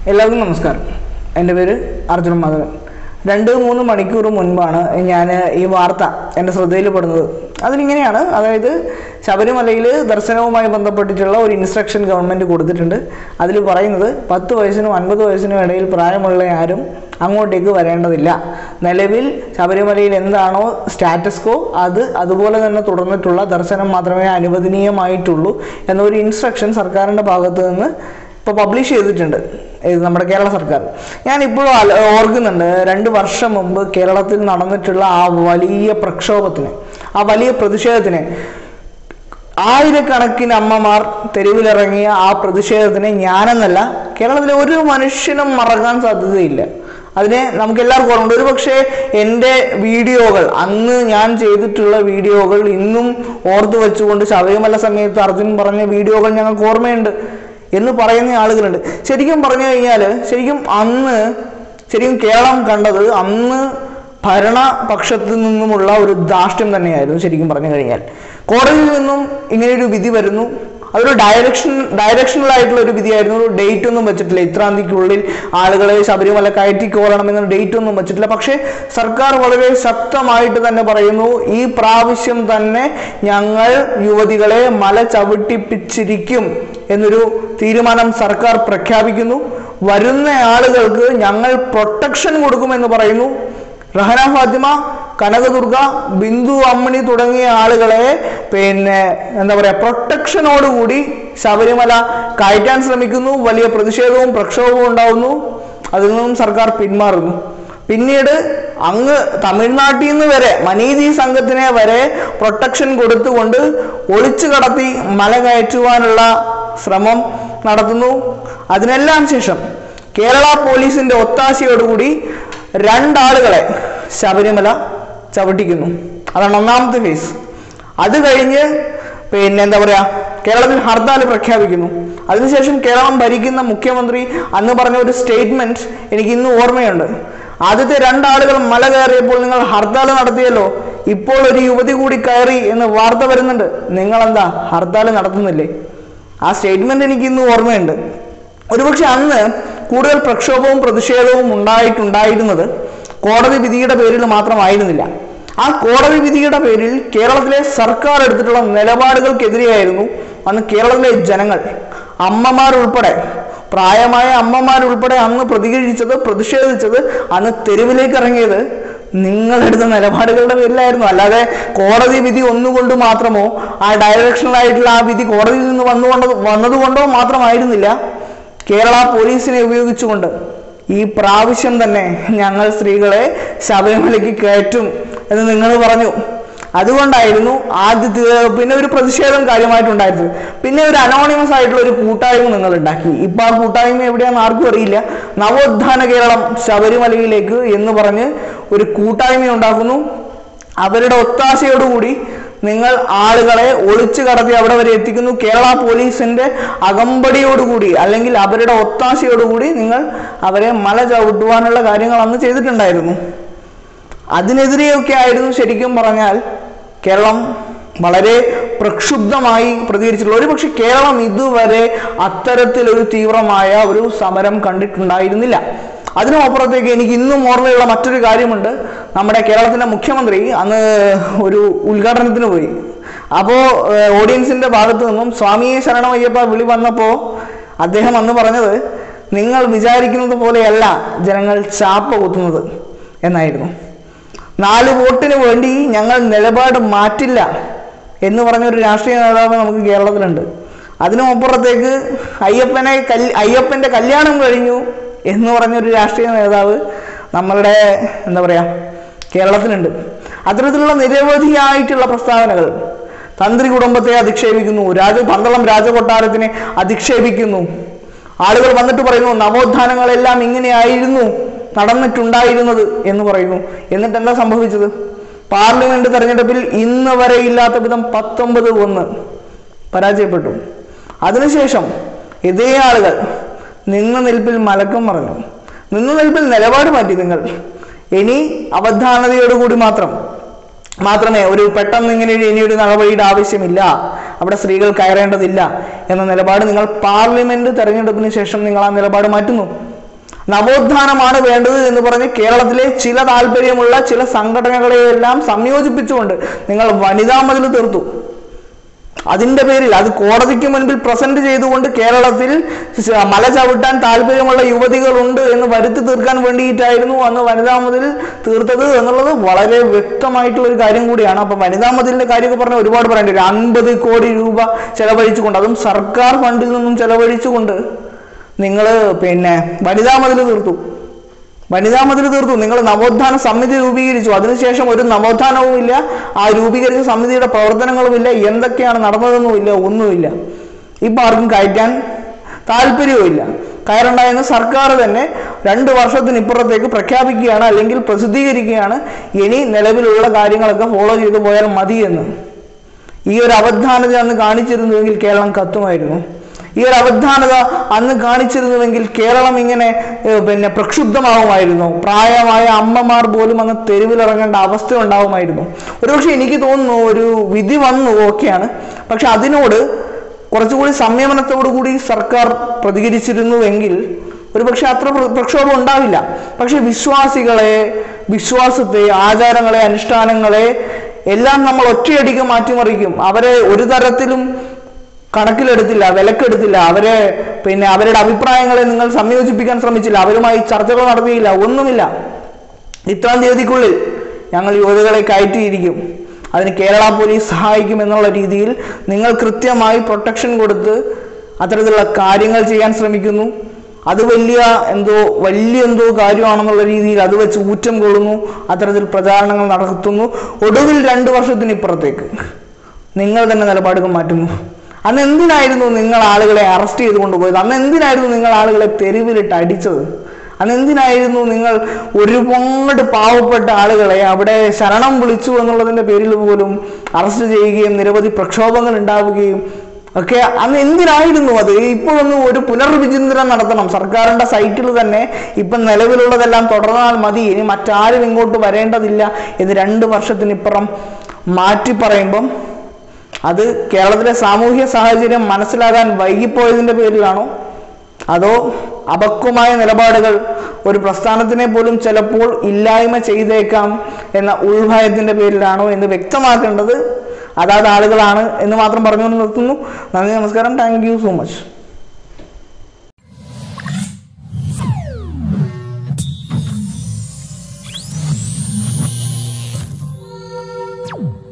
എല്ലാവർക്കും നമസ്കാരം എൻ്റെ പേര് അർജുൻ മാധവൻ രണ്ട് മൂന്ന് മണിക്കൂർ മുൻപാണ് ഞാൻ ഈ വാർത്ത എൻ്റെ ശ്രദ്ധയിൽപ്പെടുന്നത് അതിലിങ്ങനെയാണ് അതായത് ശബരിമലയിൽ ദർശനവുമായി ബന്ധപ്പെട്ടിട്ടുള്ള ഒരു ഇൻസ്ട്രക്ഷൻ ഗവൺമെൻറ് കൊടുത്തിട്ടുണ്ട് അതിൽ പറയുന്നത് പത്ത് വയസ്സിനും അൻപത് വയസ്സിനും ഇടയിൽ പ്രായമുള്ള ആരും അങ്ങോട്ടേക്ക് വരേണ്ടതില്ല നിലവിൽ ശബരിമലയിൽ എന്താണോ സ്റ്റാറ്റസ് കോ അത് അതുപോലെ തന്നെ തുടർന്നിട്ടുള്ള ദർശനം മാത്രമേ അനുവദനീയമായിട്ടുള്ളൂ എന്നൊരു ഇൻസ്ട്രക്ഷൻ സർക്കാരിൻ്റെ ഭാഗത്ത് നിന്ന് ഇപ്പോൾ പബ്ലിഷ് ചെയ്തിട്ടുണ്ട് ഇത് നമ്മുടെ കേരള സർക്കാർ ഞാൻ ഇപ്പോഴും അല- ഓർക്കുന്നുണ്ട് രണ്ട് വർഷം മുമ്പ് കേരളത്തിൽ നടന്നിട്ടുള്ള ആ വലിയ പ്രക്ഷോഭത്തിന് ആ വലിയ പ്രതിഷേധത്തിന് ആയിരക്കണക്കിന് അമ്മമാർ തെരുവിലിറങ്ങിയ ആ പ്രതിഷേധത്തിന് ഞാനെന്നല്ല കേരളത്തിലെ ഒരു മനുഷ്യനും മറക്കാൻ സാധ്യതയില്ല അതിനെ നമുക്ക് എല്ലാവർക്കും ഓർമ്മയുണ്ട് ഒരു പക്ഷേ എൻ്റെ വീഡിയോകൾ അന്ന് ഞാൻ ചെയ്തിട്ടുള്ള വീഡിയോകൾ ഇന്നും ഓർത്തു വെച്ചുകൊണ്ട് ശബരിമല സമയത്ത് അർജുൻ പറഞ്ഞ വീഡിയോകൾ ഞങ്ങൾക്ക് ഓർമ്മയുണ്ട് എന്ന് പറയുന്ന ആളുകളുണ്ട് ശരിക്കും പറഞ്ഞു കഴിഞ്ഞാൽ ശരിക്കും അന്ന് ശരിക്കും കേരളം കണ്ടത് അന്ന് ഭരണപക്ഷത്തു നിന്നുമുള്ള ഒരു ധാർഷ്ട്യം തന്നെയായിരുന്നു ശരിക്കും പറഞ്ഞു കഴിഞ്ഞാൽ കോടതിയിൽ നിന്നും ഇങ്ങനെയൊരു വിധി വരുന്നു അതൊരു ഡയറക്ഷൻ ഡയറക്ഷണൽ ആയിട്ടുള്ള ഒരു വിധിയായിരുന്നു ഒരു ഡേറ്റ് ഒന്നും വെച്ചിട്ടില്ല ഇത്രാം തീയതിക്കുള്ളിൽ ആളുകളെ ശബരിമല കയറ്റിക്കോളണമെന്ന ഡേറ്റ് ഒന്നും വെച്ചിട്ടില്ല പക്ഷേ സർക്കാർ വളരെ ശക്തമായിട്ട് തന്നെ പറയുന്നു ഈ പ്രാവശ്യം തന്നെ ഞങ്ങൾ യുവതികളെ മല ചവിട്ടിപ്പിച്ചിരിക്കും എന്നൊരു തീരുമാനം സർക്കാർ പ്രഖ്യാപിക്കുന്നു വരുന്ന ആളുകൾക്ക് ഞങ്ങൾ പ്രൊട്ടക്ഷൻ കൊടുക്കുമെന്ന് പറയുന്നു റഹന ഫാത്തിമ കനകദുർഗ ബിന്ദു അമ്മണി തുടങ്ങിയ ആളുകളെ പിന്നെ എന്താ പറയാ പ്രൊട്ടക്ഷനോടുകൂടി ശബരിമല കയറ്റാൻ ശ്രമിക്കുന്നു വലിയ പ്രതിഷേധവും പ്രക്ഷോഭവും ഉണ്ടാവുന്നു അതിൽ നിന്നും സർക്കാർ പിന്മാറുന്നു പിന്നീട് അങ്ങ് തമിഴ്നാട്ടിൽ നിന്ന് വരെ മനീതി സംഘത്തിനെ വരെ പ്രൊട്ടക്ഷൻ കൊടുത്തുകൊണ്ട് ഒളിച്ചു കടത്തി മല കയറ്റുവാനുള്ള ശ്രമം നടത്തുന്നു അതിനെല്ലാം ശേഷം കേരള പോലീസിന്റെ ഒത്താശയോടുകൂടി രണ്ടാളുകളെ ശബരിമല ചവിട്ടിക്കുന്നു അതാണ് ഒന്നാമത്തെ ഫേസ് അത് കഴിഞ്ഞ് പിന്നെ എന്താ പറയാ കേരളത്തിൽ ഹർത്താൽ പ്രഖ്യാപിക്കുന്നു അതിനുശേഷം കേരളം ഭരിക്കുന്ന മുഖ്യമന്ത്രി അന്ന് പറഞ്ഞ ഒരു സ്റ്റേറ്റ്മെന്റ് എനിക്ക് ഇന്ന് ഓർമ്മയുണ്ട് ആദ്യത്തെ രണ്ടാളുകൾ മല കയറിയപ്പോൾ നിങ്ങൾ ഹർത്താൽ നടത്തിയല്ലോ ഇപ്പോൾ ഒരു യുവതി കൂടി കയറി എന്ന് വാർത്ത വരുന്നുണ്ട് നിങ്ങൾ എന്താ ഹർത്താൽ നടത്തുന്നില്ലേ ആ സ്റ്റേറ്റ്മെന്റ് എനിക്ക് ഇന്ന് ഓർമ്മയുണ്ട് ഒരുപക്ഷെ അന്ന് കൂടുതൽ പ്രക്ഷോഭവും പ്രതിഷേധവും ഉണ്ടായിട്ടുണ്ടായിരുന്നത് കോടതി വിധിയുടെ പേരിൽ മാത്രമായിരുന്നില്ല ആ കോടതി വിധിയുടെ പേരിൽ കേരളത്തിലെ സർക്കാർ എടുത്തിട്ടുള്ള നിലപാടുകൾക്കെതിരെയായിരുന്നു അന്ന് കേരളത്തിലെ ജനങ്ങൾ അമ്മമാരുൾപ്പെടെ പ്രായമായ അമ്മമാരുൾപ്പെടെ അന്ന് പ്രതികരിച്ചത് പ്രതിഷേധിച്ചത് അന്ന് തെരുവിലേക്ക് ഇറങ്ങിയത് നിങ്ങളെടുത്ത നിലപാടുകളുടെ പേരിലായിരുന്നു അല്ലാതെ കോടതി വിധി ഒന്നുകൊണ്ട് മാത്രമോ ആ ഡയറക്ഷണൽ ആയിട്ടുള്ള ആ വിധി കോടതിയിൽ നിന്ന് വന്നുകൊണ്ട് വന്നതുകൊണ്ടോ മാത്രമായിരുന്നില്ല കേരള പോലീസിനെ ഉപയോഗിച്ചുകൊണ്ട് ഈ പ്രാവശ്യം തന്നെ ഞങ്ങൾ സ്ത്രീകളെ ശബരിമലയ്ക്ക് കയറ്റും എന്ന് നിങ്ങൾ പറഞ്ഞു അതുകൊണ്ടായിരുന്നു ആദ്യത്തെ പിന്നെ ഒരു പ്രതിഷേധം കാര്യമായിട്ടുണ്ടായിരുന്നു പിന്നെ ഒരു അനോണിമസ് ആയിട്ടുള്ള ഒരു കൂട്ടായ്മ നിങ്ങൾ ഉണ്ടാക്കി ഇപ്പൊ ആ കൂട്ടായ്മ എവിടെയാണെന്ന് ആർക്കും അറിയില്ല നവോത്ഥാന കേരളം ശബരിമലയിലേക്ക് എന്ന് പറഞ്ഞ് ഒരു കൂട്ടായ്മ ഉണ്ടാക്കുന്നു അവരുടെ ഒത്താശയോടുകൂടി നിങ്ങൾ ആളുകളെ ഒളിച്ചു കടത്തി അവിടെ വരെ എത്തിക്കുന്നു കേരള പോലീസിന്റെ അകമ്പടിയോടുകൂടി അല്ലെങ്കിൽ അവരുടെ ഒത്താശയോടുകൂടി നിങ്ങൾ അവരെ മല ചവിട്ടുവാനുള്ള കാര്യങ്ങൾ അന്ന് ചെയ്തിട്ടുണ്ടായിരുന്നു അതിനെതിരെയൊക്കെ ആയിരുന്നു ശരിക്കും പറഞ്ഞാൽ കേരളം വളരെ പ്രക്ഷുബ്ധമായി പ്രതികരിച്ചിട്ടുള്ള ഒരു പക്ഷെ കേരളം ഇതുവരെ അത്തരത്തിലൊരു തീവ്രമായ ഒരു സമരം കണ്ടിട്ടുണ്ടായിരുന്നില്ല അതിനും അപ്പുറത്തേക്ക് എനിക്ക് ഇന്നും ഓർമ്മയുള്ള മറ്റൊരു കാര്യമുണ്ട് നമ്മുടെ കേരളത്തിന്റെ മുഖ്യമന്ത്രി അന്ന് ഒരു ഉദ്ഘാടനത്തിന് പോയി അപ്പോൾ ഓഡിയൻസിന്റെ ഭാഗത്തു നിന്നും സ്വാമിയെ ശരണമയ്യപ്പ വിളി വന്നപ്പോൾ അദ്ദേഹം അന്ന് പറഞ്ഞത് നിങ്ങൾ വിചാരിക്കുന്നത് പോലെയല്ല ജനങ്ങൾ ചാപ്പ കുത്തുന്നത് എന്നായിരുന്നു നാല് വോട്ടിന് വേണ്ടി ഞങ്ങൾ നിലപാട് മാറ്റില്ല എന്ന് പറഞ്ഞ ഒരു രാഷ്ട്രീയ നേതാവ് നമുക്ക് കേരളത്തിലുണ്ട് അതിനും അപ്പുറത്തേക്ക് അയ്യപ്പനെ കല് അയ്യപ്പന്റെ കല്യാണം കഴിഞ്ഞു എന്ന് പറഞ്ഞൊരു രാഷ്ട്രീയ നേതാവ് നമ്മളുടെ എന്താ പറയാ കേരളത്തിലുണ്ട് അത്തരത്തിലുള്ള നിരവധിയായിട്ടുള്ള പ്രസ്താവനകൾ തന്ത്രി കുടുംബത്തെ അധിക്ഷേപിക്കുന്നു രാജ പന്തളം രാജകൊട്ടാരത്തിനെ അധിക്ഷേപിക്കുന്നു ആളുകൾ വന്നിട്ട് പറയുന്നു നവോത്ഥാനങ്ങളെല്ലാം ഇങ്ങനെയായിരുന്നു നടന്നിട്ടുണ്ടായിരുന്നത് എന്ന് പറയുന്നു എന്നിട്ട് എന്താ സംഭവിച്ചത് പാർലമെന്റ് തെരഞ്ഞെടുപ്പിൽ ഇന്ന് വരെ ഇല്ലാത്ത വിധം പത്തൊമ്പത് ഒന്ന് പരാജയപ്പെട്ടു അതിനുശേഷം ഇതേ ആളുകൾ നിന്ന നിൽപ്പിൽ മലക്കം പറഞ്ഞു നിന്ന നിൽപ്പിൽ നിലപാട് മാറ്റി നിങ്ങൾ ഇനി അവധാനതയോടുകൂടി മാത്രം മാത്രമേ ഒരു പെട്ടെന്ന് ഇങ്ങനെ ഒരു ഇനിയൊരു നടപടിയുടെ ആവശ്യമില്ല അവിടെ സ്ത്രീകൾ കയറേണ്ടതില്ല എന്ന നിലപാട് നിങ്ങൾ പാർലമെന്റ് തെരഞ്ഞെടുപ്പിന് ശേഷം നിങ്ങൾ ആ നിലപാട് മാറ്റുന്നു നവോത്ഥാനമാണ് വേണ്ടത് എന്ന് പറഞ്ഞ് കേരളത്തിലെ ചില താല്പര്യമുള്ള ചില സംഘടനകളെയെല്ലാം സംയോജിപ്പിച്ചുകൊണ്ട് നിങ്ങൾ വനിതാ മതിൽ തീർത്തു അതിന്റെ പേരിൽ അത് കോടതിക്ക് മുൻപിൽ പ്രസന്റ് ചെയ്തുകൊണ്ട് കേരളത്തിൽ ശ- മല ചവിട്ടാൻ താല്പര്യമുള്ള യുവതികളുണ്ട് എന്ന് വരുത്തി തീർക്കാൻ വേണ്ടിയിട്ടായിരുന്നു അന്ന് വനിതാ മതിൽ തീർത്തത് എന്നുള്ളത് വളരെ വ്യക്തമായിട്ടുള്ള ഒരു കാര്യം കൂടിയാണ് അപ്പൊ വനിതാ മതിലിന്റെ കാര്യമൊക്കെ പറഞ്ഞാൽ ഒരുപാട് പറയേണ്ടി വരും അൻപത് കോടി രൂപ ചെലവഴിച്ചുകൊണ്ട് അതും സർക്കാർ ഫണ്ടിൽ നിന്നും ചെലവഴിച്ചുകൊണ്ട് നിങ്ങൾ പിന്നെ വനിതാ മതിൽ തീർത്തു വനിതാ മതിൽ തീർത്തു നിങ്ങൾ നവോത്ഥാന സമിതി രൂപീകരിച്ചു അതിനുശേഷം ഒരു നവോത്ഥാനവും ഇല്ല ആ രൂപീകരിച്ച സമിതിയുടെ പ്രവർത്തനങ്ങളുമില്ല എന്തൊക്കെയാണ് നടന്നതെന്നുമില്ല ഒന്നുമില്ല ഇപ്പൊ ആർക്കും കയറ്റാൻ താല്പര്യവുമില്ല കയറുണ്ടായെന്ന് സർക്കാർ തന്നെ രണ്ട് വർഷത്തിനിപ്പുറത്തേക്ക് പ്രഖ്യാപിക്കുകയാണ് അല്ലെങ്കിൽ പ്രസിദ്ധീകരിക്കുകയാണ് ഇനി നിലവിലുള്ള കാര്യങ്ങളൊക്കെ ഫോളോ ചെയ്തു പോയാൽ മതി എന്ന് ഈ ഒരു അവധാനത അന്ന് കാണിച്ചിരുന്നുവെങ്കിൽ കേരളം കത്തുമായിരുന്നു ഈ ഒരു അവധാനത അന്ന് കാണിച്ചിരുന്നുവെങ്കിൽ കേരളം ഇങ്ങനെ ഏഹ്, പിന്നെ പ്രക്ഷുബ്ധമാവുമായിരുന്നു പ്രായമായ അമ്മമാർ പോലും അന്ന് തെരുവിലിറങ്ങേണ്ട അവസ്ഥ ഉണ്ടാവുമായിരുന്നു ഒരുപക്ഷെ എനിക്ക് തോന്നുന്നു ഒരു വിധി വന്നു ഓക്കെയാണ് പക്ഷെ അതിനോട് കുറച്ചുകൂടി സംയമനത്തോടു കൂടി സർക്കാർ പ്രതികരിച്ചിരുന്നുവെങ്കിൽ ഒരുപക്ഷെ അത്ര പ്ര- പ്രക്ഷോഭം ഉണ്ടാവില്ല പക്ഷെ വിശ്വാസികളെ വിശ്വാസത്തെ ആചാരങ്ങളെ അനുഷ്ഠാനങ്ങളെ എല്ലാം നമ്മൾ ഒറ്റയടിക്ക് മാറ്റിമറിക്കും അവരെ ഒരു തരത്തിലും കണക്കിലെടുത്തില്ല വിലക്കെടുത്തില്ല അവരെ പിന്നെ അവരുടെ അഭിപ്രായങ്ങളെ നിങ്ങൾ സംയോജിപ്പിക്കാൻ ശ്രമിച്ചില്ല അവരുമായി ചർച്ചകൾ നടത്തിയില്ല ഒന്നുമില്ല ഇത്രാം തീയതിക്കുള്ളിൽ ഞങ്ങൾ യുവതികളെ കയറ്റിയിരിക്കും അതിന് കേരള പോലീസ് സഹായിക്കും എന്നുള്ള രീതിയിൽ നിങ്ങൾ കൃത്യമായി പ്രൊട്ടക്ഷൻ കൊടുത്ത് അത്തരത്തിലുള്ള കാര്യങ്ങൾ ചെയ്യാൻ ശ്രമിക്കുന്നു അത് വലിയ എന്തോ വലിയ എന്തോ കാര്യമാണെന്നുള്ള രീതിയിൽ അത് വെച്ച് ഊറ്റം കൊള്ളുന്നു അത്തരത്തിൽ പ്രചാരണങ്ങൾ നടത്തുന്നു ഒടുവിൽ രണ്ടു വർഷത്തിനിപ്പുറത്തേക്ക് നിങ്ങൾ തന്നെ നിലപാടുകൾ മാറ്റുന്നു അന്ന് എന്തിനായിരുന്നു നിങ്ങൾ ആളുകളെ അറസ്റ്റ് ചെയ്ത് കൊണ്ടുപോയത് അന്ന് എന്തിനായിരുന്നു നിങ്ങൾ ആളുകളെ തെരുവിലിട്ട് അടിച്ചത് അന്ന് എന്തിനായിരുന്നു നിങ്ങൾ ഒരുപാട് പാവപ്പെട്ട ആളുകളെ അവിടെ ശരണം വിളിച്ചു എന്നുള്ളതിന്റെ പേരിൽ പോലും അറസ്റ്റ് ചെയ്യുകയും നിരവധി പ്രക്ഷോഭങ്ങൾ ഉണ്ടാവുകയും ഒക്കെ അന്ന് എന്തിനായിരുന്നു അത് ഇപ്പോഴൊന്ന് ഒരു പുനർവിചിന്തനം നടത്തണം സർക്കാരിന്റെ സൈറ്റിൽ തന്നെ ഇപ്പൊ നിലവിലുള്ളതെല്ലാം തുടർന്നാൽ മതി ഇനി മറ്റാരും ഇങ്ങോട്ട് വരേണ്ടതില്ല എന്ന് രണ്ട് വർഷത്തിനിപ്പുറം മാറ്റി പറയുമ്പം അത് കേരളത്തിലെ സാമൂഹ്യ സാഹചര്യം മനസ്സിലാകാൻ വൈകിപ്പോയതിന്റെ പേരിലാണോ അതോ അപക്വമായ നിലപാടുകൾ ഒരു പ്രസ്ഥാനത്തിനെ പോലും ചിലപ്പോൾ ഇല്ലായ്മ ചെയ്തേക്കാം എന്ന ഉൾഭയത്തിന്റെ പേരിലാണോ എന്ന് വ്യക്തമാക്കേണ്ടത് അതാത് ആളുകളാണ് എന്ന് മാത്രം പറഞ്ഞുകൊണ്ട് നിർത്തുന്നു നന്ദി നമസ്കാരം thank you so much you